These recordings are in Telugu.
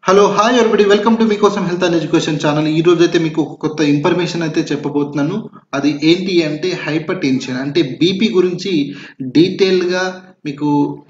hello hi everybody welcome to మీకోసం హెల్త్ అండ్ ఎడ్యుకేషన్ ఛానల్ ఈ రోజు అయితే మీకు ఒక కొత్త ఇన్ఫర్మేషన్ అయితే చెప్పబోతున్నాను అది ఏంటి అంటే హైపర్ టెన్షన్ అంటే బీపీ గురించి డీటెయిల్గా మీకు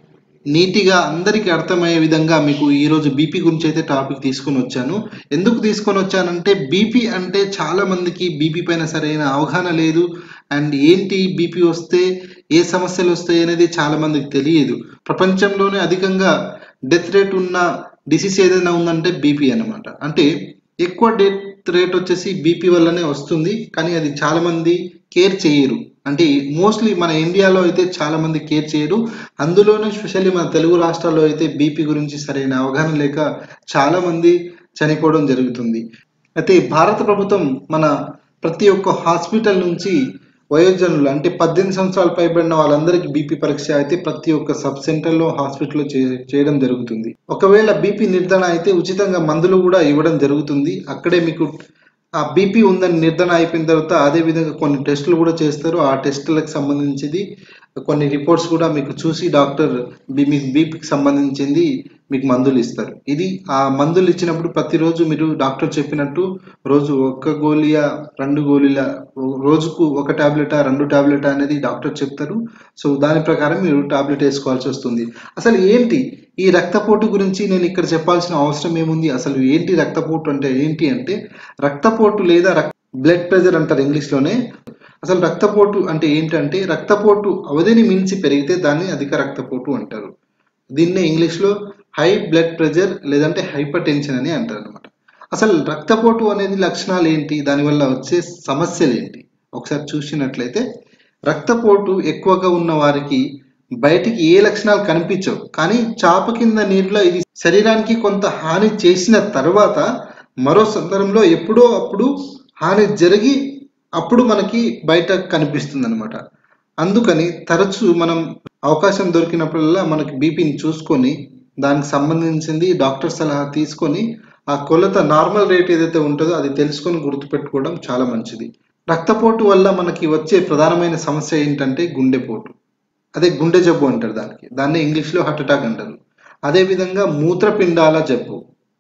నీట్గా అందరికీ అర్థమయ్యే విధంగా మీకు ఈరోజు బీపీ గురించి అయితే టాపిక్ తీసుకొని వచ్చాను ఎందుకు తీసుకొని వచ్చానంటే బీపీ అంటే చాలా మందికి బీపీ పైన సరైన అవగాహన లేదు అండ్ ఏంటి బీపీ వస్తే ఏ సమస్యలు వస్తాయి అనేది చాలా మందికి తెలియదు ప్రపంచంలోనే అధికంగా డెత్ రేట్ ఉన్న డిసీజ్ ఏదైనా ఉందంటే బీపీ అన్నమాట అంటే ఎక్కువ డెత్ రేట్ వచ్చేసి బీపీ వల్లనే వస్తుంది కానీ అది చాలా మంది కేర్ చేయరు అంటే మోస్ట్లీ మన ఇండియాలో అయితే చాలా మంది కేర్ చేయరు అందులోనే స్పెషల్లీ మన తెలుగు రాష్ట్రాల్లో అయితే బీపీ గురించి సరైన అవగాహన లేక చాలా మంది చనిపోవడం జరుగుతుంది అయితే భారత ప్రభుత్వం మన ప్రతి ఒక్క హాస్పిటల్ నుంచి వయోజనులు అంటే పద్దెనిమిది సంవత్సరాలు పైబడిన వాళ్ళందరికీ బీపీ పరీక్ష అయితే ప్రతి ఒక్క సబ్ సెంటర్లో హాస్పిటల్లో చే చేయడం జరుగుతుంది ఒకవేళ బీపీ నిర్ధారణ అయితే ఉచితంగా మందులు కూడా ఇవ్వడం జరుగుతుంది అక్కడే మీకు ఆ బీపీ ఉందని నిర్ధారణ అయిపోయిన తర్వాత అదే విధంగా కొన్ని టెస్టులు కూడా చేస్తారు ఆ టెస్టులకు సంబంధించింది కొన్ని రిపోర్ట్స్ కూడా మీకు చూసి డాక్టర్ బీ మీకు బీపీకి సంబంధించింది మీకు మందులు ఇస్తారు ఇది ఆ మందులు ఇచ్చినప్పుడు ప్రతిరోజు మీరు డాక్టర్ చెప్పినట్టు రోజు ఒక్క గోళియా రెండు గోళీల రోజుకు ఒక టాబ్లెటా రెండు టాబ్లెటా అనేది డాక్టర్ చెప్తారు సో దాని ప్రకారం మీరు టాబ్లెట్ వేసుకోవాల్సి వస్తుంది అసలు ఏంటి ఈ రక్తపోటు గురించి నేను ఇక్కడ చెప్పాల్సిన అవసరం ఏముంది అసలు ఏంటి రక్తపోటు అంటే ఏంటి అంటే రక్తపోటు లేదా బ్లడ్ ప్రెషర్ అంటారు ఇంగ్లీష్లోనే అసలు రక్తపోటు అంటే ఏంటంటే రక్తపోటు అవధిని మించి పెరిగితే దాన్ని అధిక రక్తపోటు అంటారు దీన్నే ఇంగ్లీష్లో హై బ్లడ్ ప్రెషర్ లేదంటే హైపర్ టెన్షన్ అని అంటారు అనమాట అసలు రక్తపోటు అనేది లక్షణాలు ఏంటి దానివల్ల వచ్చే సమస్యలు ఏంటి ఒకసారి చూసినట్లయితే రక్తపోటు ఎక్కువగా ఉన్న వారికి బయటికి ఏ లక్షణాలు కనిపించవు కానీ చాప కింద నీరులో ఇది శరీరానికి కొంత హాని చేసిన తర్వాత మరో సందర్భంలో ఎప్పుడో అప్పుడు హాని జరిగి అప్పుడు మనకి బయట కనిపిస్తుంది అనమాట అందుకని తరచూ మనం అవకాశం దొరికినప్పుడల్లా మనకి బీపీని చూసుకొని దానికి సంబంధించింది డాక్టర్ సలహా తీసుకొని ఆ కొలత నార్మల్ రేట్ ఏదైతే ఉంటుందో అది తెలుసుకొని గుర్తుపెట్టుకోవడం చాలా మంచిది రక్తపోటు వల్ల మనకి వచ్చే ప్రధానమైన సమస్య ఏంటంటే గుండెపోటు అదే గుండె జబ్బు అంటారు దానికి దాన్ని ఇంగ్లీష్లో హార్ట్ అటాక్ అంటారు అదేవిధంగా మూత్రపిండాల జబ్బు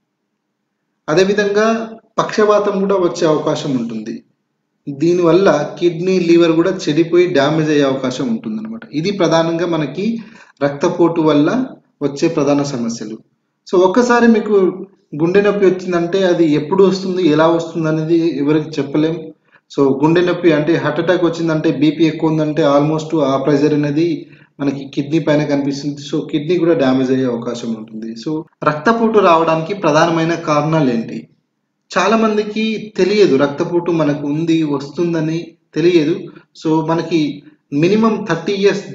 అదేవిధంగా పక్షవాతం కూడా వచ్చే అవకాశం ఉంటుంది దీనివల్ల కిడ్నీ లివర్ కూడా చెడిపోయి డ్యామేజ్ అయ్యే అవకాశం ఉంటుంది అనమాట ఇది ప్రధానంగా మనకి రక్తపోటు వల్ల వచ్చే ప్రధాన సమస్యలు సో ఒక్కసారి మీకు గుండె నొప్పి వచ్చిందంటే అది ఎప్పుడు వస్తుంది ఎలా వస్తుంది అనేది ఎవరికి చెప్పలేం సో గుండె నొప్పి అంటే హార్ట్ అటాక్ వచ్చిందంటే బీపీ ఎక్కువ ఉందంటే ఆల్మోస్ట్ ఆ ప్రెజర్ అనేది మనకి కిడ్నీ పైన కనిపిస్తుంది సో కిడ్నీ కూడా డ్యామేజ్ అయ్యే అవకాశం ఉంటుంది సో రక్తపోటు రావడానికి ప్రధానమైన కారణాలు ఏంటి చాలా మందికి తెలియదు రక్తపోటు మనకు ఉంది వస్తుందని తెలియదు సో మనకి మినిమం థర్టీ ఇయర్స్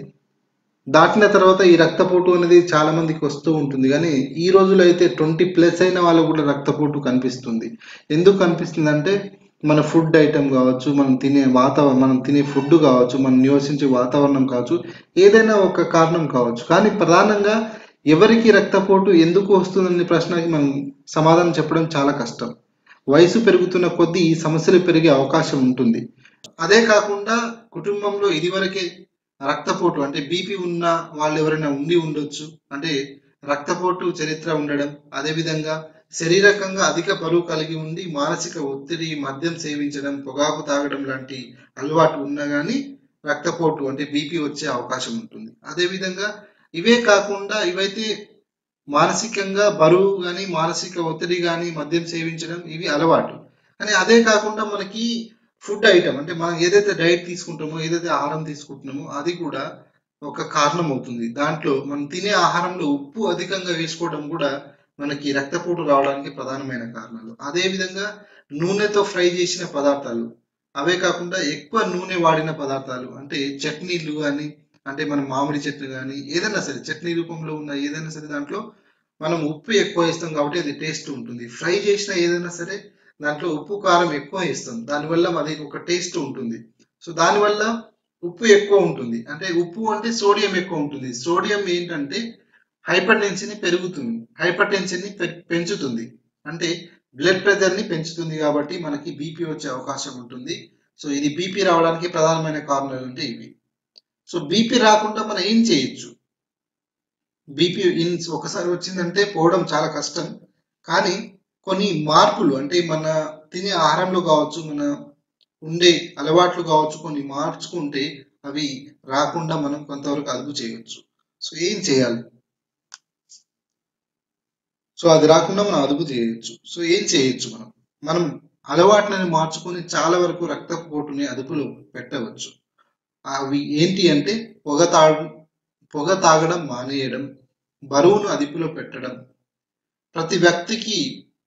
దాటిన తర్వాత ఈ రక్తపోటు అనేది చాలా మందికి వస్తూ ఉంటుంది కానీ ఈ రోజులో అయితే ట్వంటీ ప్లస్ అయిన వాళ్ళకు కూడా రక్తపోటు కనిపిస్తుంది ఎందుకు కనిపిస్తుంది అంటే మన ఫుడ్ ఐటమ్ కావచ్చు మనం తినే వాతావరణం మనం తినే ఫుడ్ కావచ్చు మనం నివసించే వాతావరణం కావచ్చు ఏదైనా ఒక కారణం కావచ్చు కానీ ప్రధానంగా ఎవరికి రక్తపోటు ఎందుకు వస్తుందనే ప్రశ్నకి మనం సమాధానం చెప్పడం చాలా కష్టం వయసు పెరుగుతున్న కొద్దీ ఈ సమస్యలు పెరిగే అవకాశం ఉంటుంది అదే కాకుండా కుటుంబంలో ఇదివరకే రక్తపోటు అంటే బీపీ ఉన్న వాళ్ళు ఎవరైనా ఉండి ఉండొచ్చు అంటే రక్తపోటు చరిత్ర ఉండడం అదేవిధంగా శరీరకంగా అధిక బరువు కలిగి ఉండి మానసిక ఒత్తిడి మద్యం సేవించడం పొగాకు తాగడం లాంటి అలవాటు ఉన్నా కానీ రక్తపోటు అంటే బీపీ వచ్చే అవకాశం ఉంటుంది అదేవిధంగా ఇవే కాకుండా ఇవైతే మానసికంగా బరువు కానీ మానసిక ఒత్తిడి కానీ మద్యం సేవించడం ఇవి అలవాటు కానీ అదే కాకుండా మనకి ఫుడ్ ఐటమ్ అంటే మనం ఏదైతే డైట్ తీసుకుంటామో ఏదైతే ఆహారం తీసుకుంటున్నామో అది కూడా ఒక కారణం అవుతుంది దాంట్లో మనం తినే ఆహారంలో ఉప్పు అధికంగా వేసుకోవడం కూడా మనకి రక్తపోటు రావడానికి ప్రధానమైన కారణాలు అదే విధంగా నూనెతో ఫ్రై చేసిన పదార్థాలు అవే కాకుండా ఎక్కువ నూనె వాడిన పదార్థాలు అంటే చట్నీలు కానీ అంటే మనం మామిడి చట్నీ కానీ ఏదైనా సరే చట్నీ రూపంలో ఉన్న ఏదైనా సరే దాంట్లో మనం ఉప్పు ఎక్కువ వేస్తాం కాబట్టి అది టేస్ట్ ఉంటుంది ఫ్రై చేసిన ఏదైనా సరే దాంట్లో ఉప్పు కారం ఎక్కువ వేస్తాం దానివల్ల అది ఒక టేస్ట్ ఉంటుంది సో దానివల్ల ఉప్పు ఎక్కువ ఉంటుంది అంటే ఉప్పు అంటే సోడియం ఎక్కువ ఉంటుంది సోడియం ఏంటంటే హైపర్ టెన్షన్ పెరుగుతుంది హైపర్ టెన్షన్ ని పెంచుతుంది అంటే బ్లడ్ ప్రెషర్ ని పెంచుతుంది కాబట్టి మనకి బీపీ వచ్చే అవకాశం ఉంటుంది సో ఇది బీపీ రావడానికి ప్రధానమైన కారణాలు అంటే ఇవి సో బీపీ రాకుండా మనం ఏం చేయొచ్చు బీపీ ఇన్ ఒకసారి వచ్చిందంటే పోవడం చాలా కష్టం కానీ కొన్ని మార్పులు అంటే మన తినే ఆహారంలో కావచ్చు మన ఉండే అలవాట్లు కావచ్చు కొన్ని మార్చుకుంటే అవి రాకుండా మనం కొంతవరకు అదుపు చేయవచ్చు సో ఏం చేయాలి సో అది రాకుండా మనం అదుపు చేయొచ్చు సో ఏం చేయొచ్చు మనం మనం అలవాట్లను మార్చుకొని చాలా వరకు రక్తపోటుని అదుపులో పెట్టవచ్చు అవి ఏంటి అంటే పొగ తాగు పొగ తాగడం మానేయడం బరువును అదుపులో పెట్టడం ప్రతి వ్యక్తికి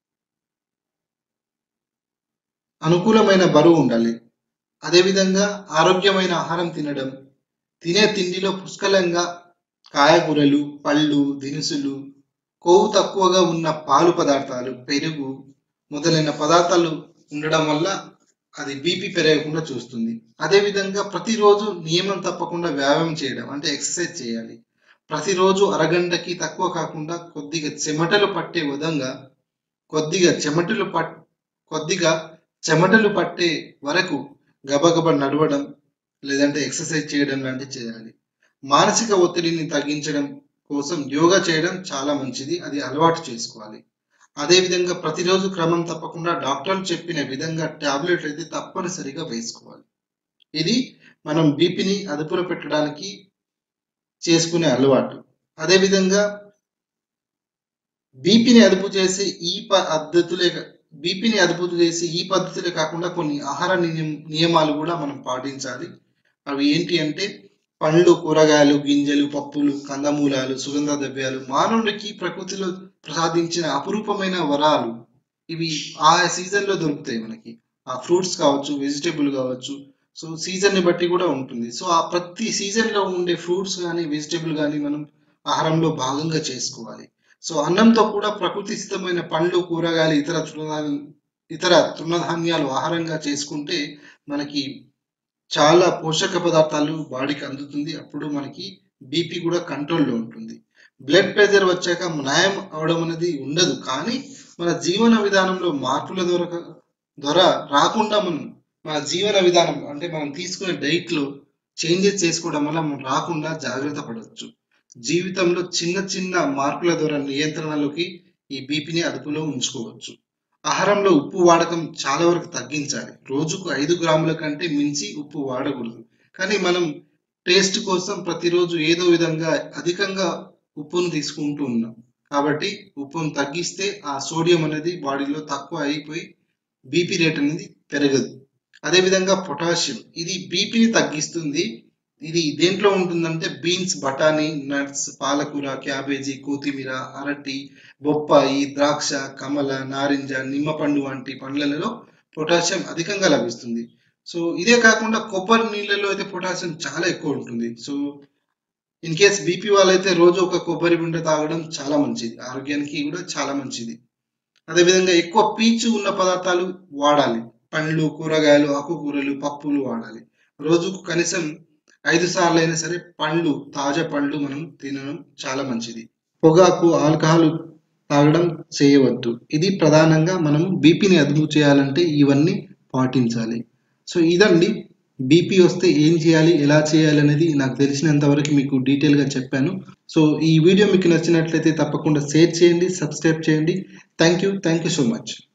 అనుకూలమైన బరువు ఉండాలి అదేవిధంగా ఆరోగ్యమైన ఆహారం తినడం తినే తిండిలో పుష్కలంగా కాయగూరలు పళ్ళు దినుసులు కొవ్వు తక్కువగా ఉన్న పాలు పదార్థాలు పెరుగు మొదలైన పదార్థాలు ఉండడం వల్ల అది బీపీ పెరగకుండా చూస్తుంది అదేవిధంగా ప్రతిరోజు నియమం తప్పకుండా వ్యాయామం చేయడం అంటే ఎక్సర్సైజ్ చేయాలి ప్రతిరోజు అరగంటకి తక్కువ కాకుండా కొద్దిగా చెమటలు పట్టే విధంగా కొద్దిగా చెమటలు పట్ కొద్దిగా చెమటలు పట్టే వరకు గబగబ నడవడం లేదంటే ఎక్సర్సైజ్ చేయడం లాంటివి చేయాలి మానసిక ఒత్తిడిని తగ్గించడం కోసం యోగా చేయడం చాలా మంచిది అది అలవాటు చేసుకోవాలి అదేవిధంగా ప్రతిరోజు క్రమం తప్పకుండా డాక్టర్లు చెప్పిన విధంగా టాబ్లెట్లు అయితే తప్పనిసరిగా వేసుకోవాలి ఇది మనం బీపీని అదుపులో పెట్టడానికి చేసుకునే అలవాటు అదేవిధంగా బీపీని అదుపు చేసే ఈ పద్ధతులే బీపీని అదుపు చేసి ఈ పద్ధతులే కాకుండా కొన్ని ఆహార నియమ- నియమాలు కూడా మనం పాటించాలి అవి ఏంటి అంటే పండ్లు కూరగాయలు గింజలు పప్పులు కందమూలాలు సుగంధ ద్రవ్యాలు మానవుడికి ప్రకృతిలో ప్రసాదించిన అపురూపమైన వరాలు ఇవి ఆ సీజన్ లో దొరుకుతాయి మనకి ఆ ఫ్రూట్స్ కావచ్చు వెజిటేబుల్ కావచ్చు సో సీజన్ ని బట్టి కూడా ఉంటుంది సో ఆ ప్రతి సీజన్ లో ఉండే ఫ్రూట్స్ కానీ వెజిటేబుల్ కానీ మనం ఆహారంలో భాగంగా చేసుకోవాలి సో అన్నంతో కూడా ప్రకృతి సిద్ధమైన పండ్లు కూరగాయలు ఇతర తృణధాన్యాలు ఇతర తృణధాన్యాలు ఆహారంగా చేసుకుంటే మనకి చాలా పోషక పదార్థాలు బాడీకి అందుతుంది అప్పుడు మనకి బీపీ కూడా కంట్రోల్లో ఉంటుంది బ్లడ్ ప్రెషర్ వచ్చాక న్యాయం అవడం అనేది ఉండదు కానీ మన జీవన విధానంలో మార్పుల ద్వారా ద్వారా రాకుండా మనం మన జీవన విధానం అంటే మనం తీసుకునే డైట్ లో చేంజెస్ చేసుకోవడం వల్ల మనం రాకుండా జాగ్రత్త పడవచ్చు జీవితంలో చిన్న చిన్న మార్పుల ద్వారా నియంత్రణలోకి ఈ బీపీని అదుపులో ఉంచుకోవచ్చు ఆహారంలో ఉప్పు వాడకం చాలా వరకు తగ్గించాలి రోజుకు ఐదు గ్రాముల కంటే మించి ఉప్పు వాడకూడదు కానీ మనం టేస్ట్ కోసం ప్రతిరోజు ఏదో విధంగా అధికంగా ఉప్పును తీసుకుంటూ ఉన్నాం కాబట్టి ఉప్పును తగ్గిస్తే ఆ సోడియం అనేది బాడీలో తక్కువ అయిపోయి బీపీ రేట్ అనేది పెరగదు అదేవిధంగా పొటాషియం ఇది బీపీని తగ్గిస్తుంది ఇది దేంట్లో ఉంటుందంటే బీన్స్ బఠానీ నట్స్ పాలకూర క్యాబేజీ కొత్తిమీర అరటి బొప్పాయి ద్రాక్ష కమల నారింజ నిమ్మపండు వంటి పండ్లలో పొటాషియం అధికంగా లభిస్తుంది సో ఇదే కాకుండా కొబ్బరి నీళ్ళలో అయితే పొటాషియం చాలా ఎక్కువ ఉంటుంది సో ఇన్ కేస్ బీపీ వాళ్ళైతే రోజు ఒక కొబ్బరి బుండ తాగడం చాలా మంచిది ఆరోగ్యానికి కూడా చాలా మంచిది అదేవిధంగా ఎక్కువ పీచు ఉన్న పదార్థాలు వాడాలి పండ్లు కూరగాయలు ఆకుకూరలు పప్పులు వాడాలి రోజుకు కనీసం ఐదు సార్లు అయినా సరే పండ్లు తాజా పండ్లు మనం తినడం చాలా మంచిది పొగాకు ఆల్కహాల్ తాగడం చేయవద్దు ఇది ప్రధానంగా మనం బీపీని అదుపు చేయాలంటే ఇవన్నీ పాటించాలి సో ఇదండి బీపీ వస్తే ఏం చేయాలి ఎలా చేయాలి అనేది నాకు తెలిసినంత వరకు మీకు డీటెయిల్గా చెప్పాను సో ఈ వీడియో మీకు నచ్చినట్లయితే తప్పకుండా షేర్ చేయండి సబ్స్క్రైబ్ చేయండి thank you thank you so much